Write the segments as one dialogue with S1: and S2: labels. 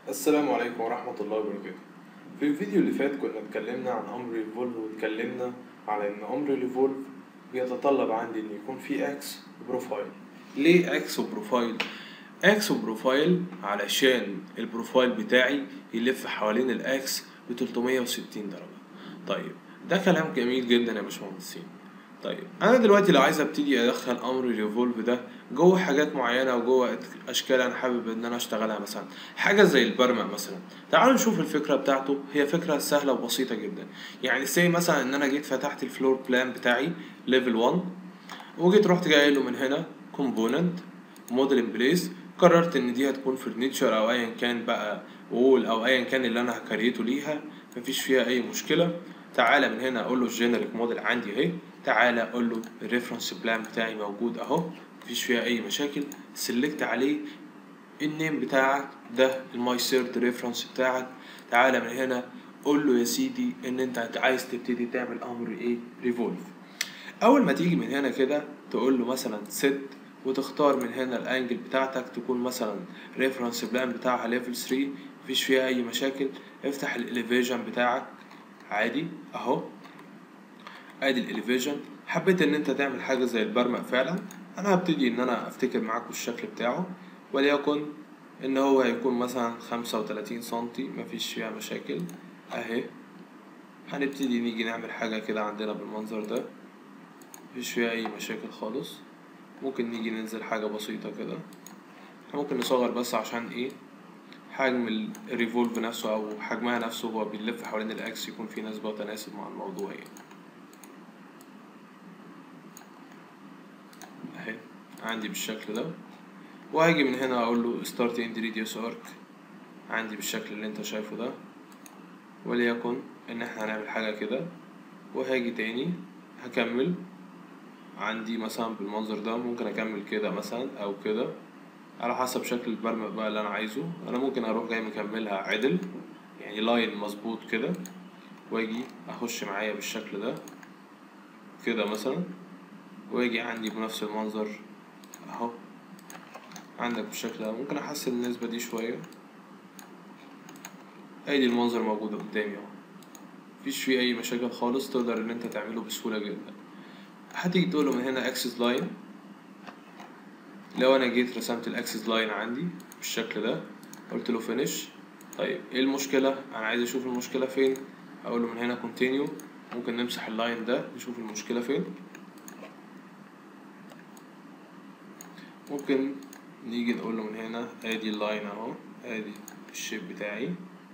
S1: السلام عليكم ورحمة الله وبركاته في الفيديو اللي فات كنا اتكلمنا عن أمر ريفولف واتكلمنا على إن أمر ريفولف بيتطلب عندي إن يكون فيه إكس وبروفايل ليه إكس وبروفايل؟ إكس وبروفايل علشان البروفايل بتاعي يلف حوالين الإكس ب 360 درجة طيب ده كلام جميل جدا يا باشمهندسين طيب انا دلوقتي لو عايز ابتدي ادخل امر ريفولف ده جوه حاجات معينه وجوه اشكال انا حابب ان انا اشتغلها مثلا حاجه زي البرمع مثلا تعالوا نشوف الفكره بتاعته هي فكره سهله وبسيطه جدا يعني سي مثلا ان انا جيت فتحت الفلور بلان بتاعي ليفل 1 وجيت رحت جاي له من هنا كومبوننت موديل ان بليس قررت ان دي هتكون فرنيتشر او ايا كان بقى وول او ايا كان اللي انا هكريته ليها مفيش فيها اي مشكله تعالى من هنا اقول له الجينيريك موديل عندي اهي تعالى اقول له الريفرنس بلان بتاعي موجود اهو مفيش فيها اي مشاكل سلكت عليه النيم بتاعك ده الماي سيرد ريفرنس بتاعك تعالى من هنا قول له يا سيدي ان انت عايز تبتدي تعمل امر ايه ريفولف اول ما تيجي من هنا كده تقول له مثلا ست وتختار من هنا الانجل بتاعتك تكون مثلا ريفرنس بلان بتاعها ليفل 3 مفيش فيها اي مشاكل افتح الاليفيجن بتاعك عادي اهو ادي الاليفيجن حبيت ان انت تعمل حاجه زي البرمق فعلا انا هبتدي ان انا افتكر معاكم الشكل بتاعه وليكن ان هو هيكون مثلا خمسة وتلاتين سنتي مفيش فيها مشاكل اهي هنبتدي نيجي نعمل حاجة كده عندنا بالمنظر ده مفيش فيها اي مشاكل خالص ممكن نيجي ننزل حاجة بسيطة كده ممكن نصغر بس عشان ايه حجم الريفولف نفسه او حجمها نفسه هو بيلف حوالين الاكس يكون في نسبة وتناسب مع الموضوع يعني اهي عندي بالشكل ده وهاجي من هنا اقول له start end radius arc عندي بالشكل اللي انت شايفه ده وليكن ان احنا هنعمل حاجة كده وهاجي تاني هكمل عندي مثلا بالمنظر ده ممكن اكمل كده مثلا او كده على حسب شكل البرمق بقى اللي انا عايزه انا ممكن اروح جاي مكملها عدل يعني لاين مظبوط كده واجي اخش معايا بالشكل ده كده مثلا واجي عندي بنفس المنظر اهو عندك بالشكل ده ممكن احسن النسبة دي شوية ادي المنظر موجود قدامي اهو مفيش فيه اي مشاكل خالص تقدر ان انت تعمله بسهولة جدا هتيجي تقوله من هنا اكسس لاين لو انا جيت رسمت الاكسس لاين عندي بالشكل ده قلت له فينيش طيب ايه المشكلة انا عايز اشوف المشكلة فين هقول له من هنا كونتينيو ممكن نمسح اللاين ده نشوف المشكلة فين ممكن نيجي نقول له من هنا ادي اللاين اهو ادي الشيب بتاعي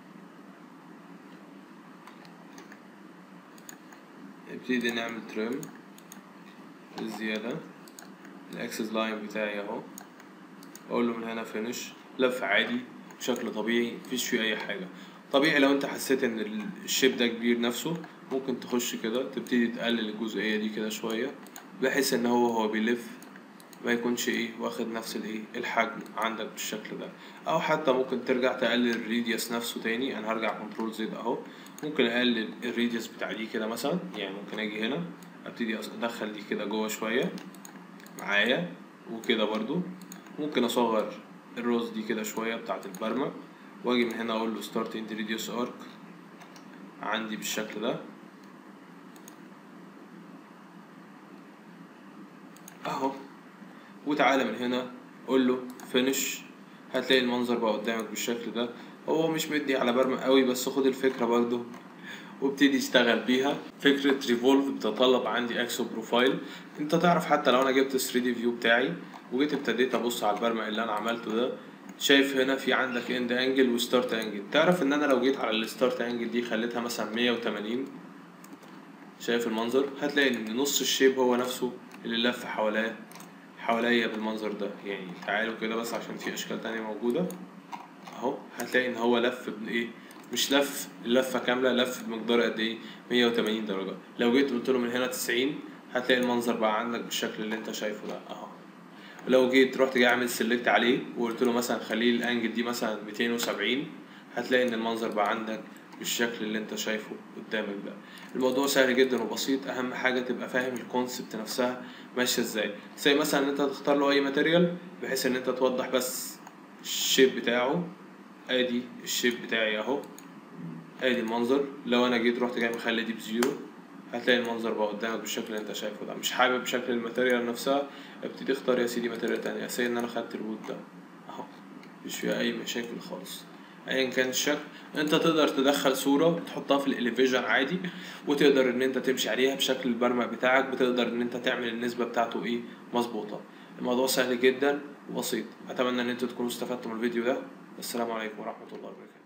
S1: نبتدي نعمل تريم الزيادة الاكسس لاين بتاعي اهو اقول له من هنا فينيش لف عادي بشكل طبيعي مفيش فيه اي حاجة طبيعي لو انت حسيت ان الشيب ده كبير نفسه ممكن تخش كده تبتدي تقلل الجزئية دي كده شوية بحيث ان هو هو بيلف ما يكونش ايه واخد نفس الايه الحجم عندك بالشكل ده او حتى ممكن ترجع تقلل الريديوس نفسه تاني انا هرجع كنترول زد اهو ممكن اقلل الريديوس بتاع دي كده مثلا يعني ممكن اجي هنا ابتدي ادخل دي كده جوه شويه معايا وكده برضو ممكن اصغر الروز دي كده شويه بتاعت البرمة واجي من هنا اقول له ستارت اند ريديوس ارك عندي بالشكل ده اهو وتعالى من هنا قول له فينش هتلاقي المنظر بقى قدامك بالشكل ده هو مش مدي على برمة قوي بس خد الفكرة برضو وابتدي اشتغل بيها فكرة ريفولف بتتطلب عندي اكسو بروفايل انت تعرف حتى لو انا جبت 3 دي فيو بتاعي وجيت ابتديت ابص على البرمق اللي انا عملته ده شايف هنا في عندك اند انجل وستارت انجل تعرف ان انا لو جيت على الستارت انجل دي خليتها مثلا 180 شايف المنظر هتلاقي ان نص الشيب هو نفسه اللي لف حواليه حواليا بالمنظر ده يعني تعالوا كده بس عشان في اشكال تانية موجودة اهو هتلاقي ان هو لف بايه مش لف اللفة كاملة لف بمقدار قد ايه 180 درجة لو جيت قلت له من هنا 90 هتلاقي المنظر بقى عندك بالشكل اللي انت شايفه ده اهو ولو جيت رحت جاي عامل سيلكت عليه وقلت له مثلا خليه الانجل دي مثلا 270 هتلاقي ان المنظر بقى عندك بالشكل اللي انت شايفه قدامك ده الموضوع سهل جدا وبسيط اهم حاجه تبقى فاهم الكونسبت نفسها ماشيه ازاي زي مثلا ان انت تختار له اي ماتيريال بحيث ان انت توضح بس الشيب بتاعه ادي الشيب بتاعي اهو ادي المنظر لو انا جيت رحت جاي مخلي دي بزيرو هتلاقي المنظر بقى قدامك بالشكل اللي انت شايفه ده مش حابب شكل الماتيريال نفسها ابتدي اختار يا سيدي ماتيريال تانية سي ان انا خدت الوود ده اهو مش فيها اي مشاكل خالص ايا كان الشكل انت تقدر تدخل صورة تحطها في الاليفيجن عادي وتقدر ان انت تمشي عليها بشكل البرمج بتاعك بتقدر ان انت تعمل النسبة بتاعته ايه مظبوطة الموضوع سهل جدا وبسيط اتمنى ان انتوا تكونوا استفدتوا من الفيديو ده السلام عليكم ورحمة الله وبركاته